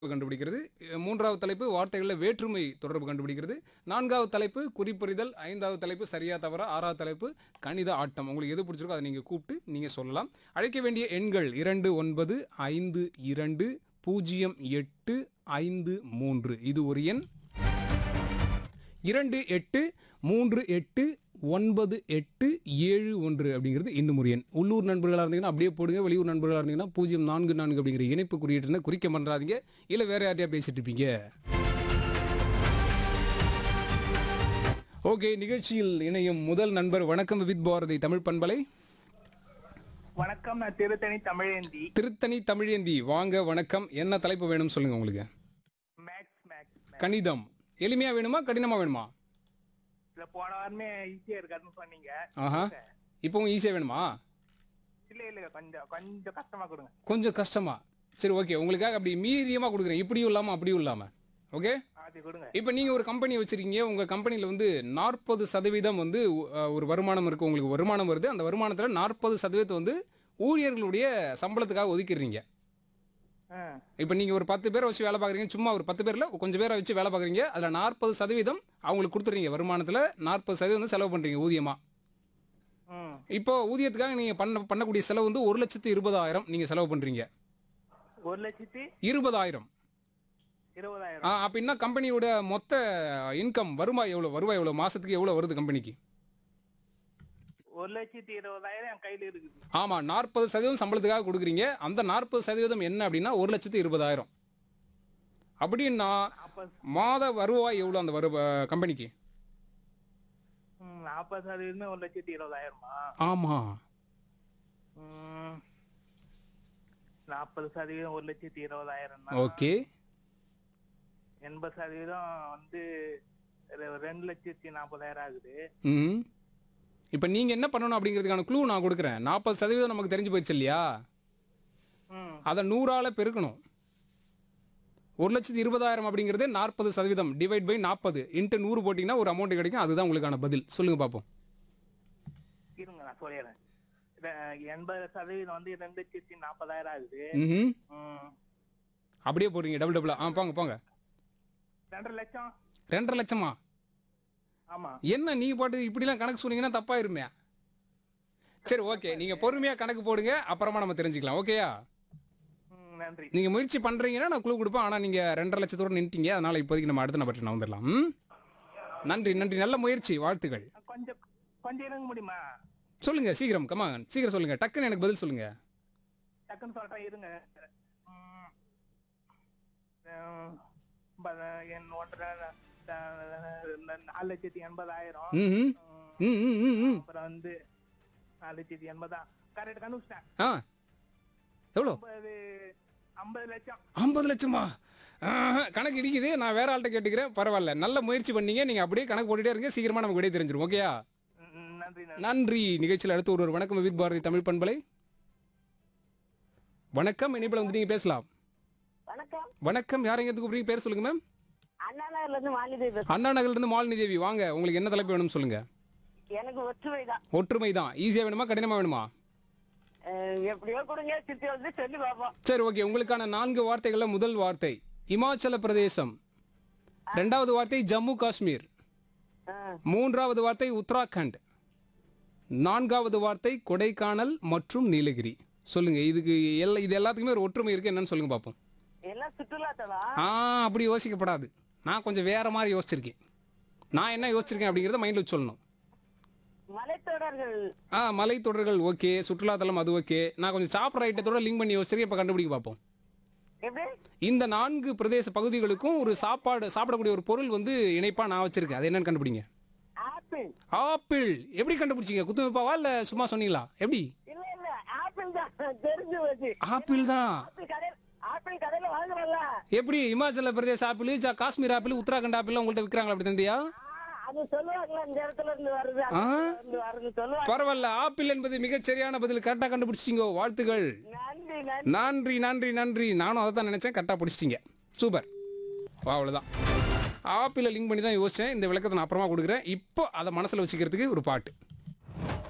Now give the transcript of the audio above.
கண்டுபிடிக்கிறது மூன்றாவது தலைப்பு வார்த்தைகளில் வேற்றுமை தொடர்பு கண்டுபிடிக்கிறது நான்காவது தலைப்பு குறிப்பறிதல் ஐந்தாவது தலைப்பு சரியா தவறா ஆறாவது தலைப்பு கணித ஆட்டம் உங்களுக்கு எது பிடிச்சிருக்கோ அதை நீங்கள் கூப்பிட்டு நீங்கள் சொல்லலாம் அழைக்க வேண்டிய எண்கள் இரண்டு ஒன்பது ஐந்து இரண்டு பூஜ்ஜியம் எட்டு ஐந்து மூன்று இது ஒரு எண் இரண்டு எட்டு மூன்று எட்டு ஒன்பது எட்டு ஏழு ஒன்று அப்படிங்கிறது இன்னும் ஒரு எண் உள்ளூர் நண்பர்களாக இருந்தீங்கன்னா அப்படியே போடுங்க வெளியூர் நண்பர்களாக இருந்தீங்கன்னா பூஜ்ஜியம் நான்கு நான்கு அப்படிங்கிற இணைப்பு குறியீட்டுன்னு குறிக்க பண்ணுறாதீங்க இல்லை வேற யார்ட்டையா பேசிட்டு இருப்பீங்க ஓகே நிகழ்ச்சியில் இணையும் முதல் நண்பர் வணக்கம் வித் பாரதி தமிழ் பண்பலை வணக்கம் நான் திருத்தணி தமிழேந்தி திருத்தணி தமிழேந்தி வாங்க வணக்கம் என்ன தலைப்பு வேணும் சொல்லுங்க உங்களுக்கு மேக்ஸ் மேக்ஸ் கணிதம் எளிமையா வேணுமா கடினமா வேணுமா இல்ல போன வாரமே ஈஸியா இருக்காதுன்னு சொன்னீங்க ஆஹா இப்போவும் ஈஸியாக வேணுமா இல்ல இல்ல கொஞ்சம் கொஞ்சம் கஷ்டமா கொடுங்க கொஞ்சம் கஷ்டமா சரி ஓகே உங்களுக்காக அப்படி மீடியமாக கொடுக்குறேன் இப்படியும் இல்லாமல் அப்படியும் இல்லாமல் ஓகே அது கொடுங்க இப்போ நீங்கள் ஒரு கம்பெனி வச்சிருக்கீங்க உங்கள் கம்பெனியில் வந்து நாற்பது சதவீதம் வந்து அஹ், ஒரு வருமானம் இருக்குது உங்களுக்கு வருமானம் வருது அந்த வருமானத்தில் நாற்பது சதவீதத்தை வந்து ஊழியர்களுடைய சம்பளத்துக்காக ஒதுக்கிடுறீங்க ஆ, இப்போ நீங்கள் ஒரு பத்து பேரை வச்சு வேலை பார்க்குறீங்க சும்மா ஒரு பத்து பேரில் கொஞ்சம் பேரை வச்சு வேலை பார்க்குறீங்க அதில் நாற்பது சதவீதம் அவங்களுக்கு கொடுத்துறீங்க வருமானத்தில் நாற்பது சதவீதம் வந்து செலவு பண்ணுறீங்க ஊதியமாக ம் இப்போ ஊதியத்துக்காக நீங்கள் பண்ண பண்ணக்கூடிய செலவு வந்து ஒரு லட்சத்து இருபதாயிரம் நீங்கள் செலவு பண்ணுறீங்க ஒரு லட்சத்தி இருபதாயிரம் இருபதாயிரம் ஆ அப்படின்னா கம்பெனியோட மொத்த இன்கம் வருவாய் எவ்வளோ வருவாய் எவ்வளோ மாசத்துக்கு எவ்வளோ வருது கம்பெனிக்கு ஒரு லட்சத்தி இருபதாயிரம் என் கையில இருக்குது ஆமாம் நாற்பது சதவீதம் சம்பளத்துக்காக கொடுக்குறீங்க அந்த நாற்பது சதவீதம் என்ன அப்படின்னா ஒரு லட்சத்து இருபதாயிரம் அப்படின்னா நாற்பது மாத வருவாய் எவ்வளோ அந்த வரு கம்பெனிக்கு ம், நாற்பது சதவீதமே ஒரு லட்சத்தி இருபதாயிரமா ஆமாம் ம், நாற்பது சதவீதம் ஒரு லட்சத்தி இருபதாயிரம் ஓகே எண்பது சதவீதம் வந்து ரெ- ரெண்டு லட்சத்தி நாற்பதாயிரம் ஆகுது ம் இப்போ நீங்கள் என்ன பண்ணணும் அப்படிங்கிறதுக்கான க்ளூ நான் கொடுக்குறேன் நாற்பது சதவீதம் நமக்கு தெரிஞ்சு போயிடுச்சு இல்லையா ம் அதை நூறால பெருக்கணும் ஒரு லட்சத்து இருபதாயிரம் அப்படிங்கிறது நாற்பது சதவீதம் டிவைட் பை நாற்பது இன்ட்டு நூறு போட்டிங்கன்னா ஒரு அமௌண்ட் கிடைக்கும் அதுதான் உங்களுக்கான பதில் சொல்லுங்க பார்ப்போம் இருங்க நான் சொல்லிடுறேன் ரெ- எண்பது சதவீதம் வந்து ரெண்டு லட்சத்தி நாற்பதாயிரம் ஆகுது ம் ம். அப்படியே போடுறீங்க டபுள் டபுளா ஆ போங்க போங்க ரெண்டரை லட்சம் ரெண்டரை லட்சமா ஆமா என்ன நீங்க பாட்டு இப்படிலாம் கணக்கு சொன்னீங்கன்னா தப்பாயிருமே சரி ஓகே நீங்க பொறுமையா கணக்கு போடுங்க அப்புறமா நம்ம தெரிஞ்சுக்கலாம் ஓகேயா ம், நன்றி நீங்க முயற்சி பண்றீங்கன்னா நான் குழு கொடுப்பேன் ஆனா நீங்க ரெண்டரை லட்சத்தோட நின்ட்டீங்க அதனால இப்போதைக்கு நம்ம அடுத்த நபர்கிட்ட நான் வந்துடலாம் ம்? நன்றி நன்றி நல்ல முயற்சி வாழ்த்துக்கள் கொஞ்சம் கொஞ்சம் இருங்க முடியுமா சொல்லுங்க சீக்கிரம் கமான் சீக்கிரம் சொல்லுங்க டக்குன்னு எனக்கு பதில் சொல்லுங்க டக்குன்னு சொல்றேன் இருங்க ம். ம், ப- என் ஒன்றரை த- நாலு லட்சத்தி எண்பதாயிரம் ம் ம். ம், ம் ம் ம் ம் அப்புறம் வந்து நாலு லட்சத்தி எண்பதா கரெக்ட் கண்டுபிடிச்சிட்டேன் ஆ எவ்வளோ ஐம்பது ஐம்பது லட்சம் ஐம்பது லட்சமா ஆஹா, கணக்கு இடிக்குது நான் வேற ஆள்கிட்ட கேட்டுக்கிறேன் பரவாயில்ல நல்ல முயற்சி பண்ணீங்க நீங்க அப்படியே கணக்கு போட்டுட்டே இருங்க சீக்கிரமா நமக்கு விடை தெரிஞ்சிடும் ஓகேயா ம், ம், நன்றி நன்றி நன்றி நிகழ்ச்சியில் அடுத்து ஒரு ஒரு வணக்கம் வித் பாரதி தமிழ் பண்பலை வணக்கம் இனிப்பில் வந்து நீங்க பேசலாம் வணக்கம் வணக்கம் யார் எங்க கூப்பிடுறீங்க பேர் சொல்லுங்க மேம் அண்ணா நகர்ல இருந்து மாலிதேவி பேசுறேன் அண்ணா நகர்ல இருந்து மாலினி தேவி வாங்க உங்களுக்கு என்ன தலைப்பு வேணும்னு சொல்லுங்க எனக்கு ஒற்றுமை தான் ஒற்றுமை தான் ஈஸியா வேணுமா கடினமா வேணுமா அஹ் எப்படியோ கொடுங்க சித்தி வந்து சொல்லி பார்ப்போம் சரி ஓகே உங்களுக்கான நான்கு வார்த்தைகள்ல முதல் வார்த்தை இமாச்சல பிரதேசம் ரெண்டாவது வார்த்தை ஜம்மு காஷ்மீர் அஹ் மூன்றாவது வார்த்தை உத்தராகண்ட் நான்காவது வார்த்தை கொடைக்கானல் மற்றும் நீலகிரி சொல்லுங்க இதுக்கு எல்லா இது எல்லாத்துக்குமே ஒரு ஒற்றுமை இருக்கு என்னன்னு சொல்லுங்க பார்ப்போம் எல்லாம் சுற்றுலாத்தலா ஆ அப்படி யோசிக்கப்படாது நான் கொஞ்சம் வேற மாதிரி யோசிச்சிருக்கேன் நான் என்ன யோசிச்சிருக்கேன் அப்படிங்கிறத மைண்டில் வச்சு சொல்லணும் மலைத்தொடர்கள் ஆ மலைத்தொடர்கள் ஓகே சுற்றுலாத்தலம் அது ஓகே நான் கொஞ்சம் சாப்பிட்ற ஐட்டத்தோட லிங்க் பண்ணி யோசிச்சிருக்கேன் இப்போ கண்டுபிடிக்க பார்ப்போம் எப்படி இந்த நான்கு பிரதேச பகுதிகளுக்கும் ஒரு சாப்பாடு சாப்பிடக்கூடிய ஒரு பொருள் வந்து இணைப்பா நான் வச்சிருக்கேன் அது என்னன்னு கண்டுபிடிங்க ஆப்பிள் ஆப்பிள் எப்படி கண்டுபிடிச்சீங்க குத்துமைப்பாவா இல்ல சும்மா சொன்னீங்களா எப்படி இல்ல இல்ல ஆப்பிள் தான் தெரிஞ்சு போச்சு ஆப்பிள் தான் ஆப்பிள் கடையில் ஆப்பிள் கடையில வாங்குறல்ல எப்படி இமாச்சல பிரதேச ஆப்பிள் ஜா- காஷ்மீர் ஆப்பிள் உத்தராகண்ட் ஆப்பிள் உங்கள்ட்ட விற்கிறாங்களா அப்படி தண்டியா அது சொல்லுவாங்கல்ல இந்த இடத்துல இருந்து வருது அந்த ஆ. இடத்துல இருந்து வருதுன்னு சொல்லுவாங்க பரவாயில்ல ஆப்பிள் என்பது மிகச் சரியான பதில் கரெக்டா கண்டுபிடிச்சிங்க வாழ்த்துகள் நன்றி நன்றி நன்றி நன்றி நன்றி நானும் அதை தான் நினைச்சேன் கரெக்டாக பிடிச்சிட்டிங்க சூப்பர் அவ்வளோதான் ஆப்பிளை லிங்க் பண்ணி தான் யோசிச்சேன் இந்த விளக்கத்தை நான் அப்புறமா கொடுக்குறேன் இப்போ அதை மனசில் வச்சுக்கிறதுக்கு ஒரு பாட்டு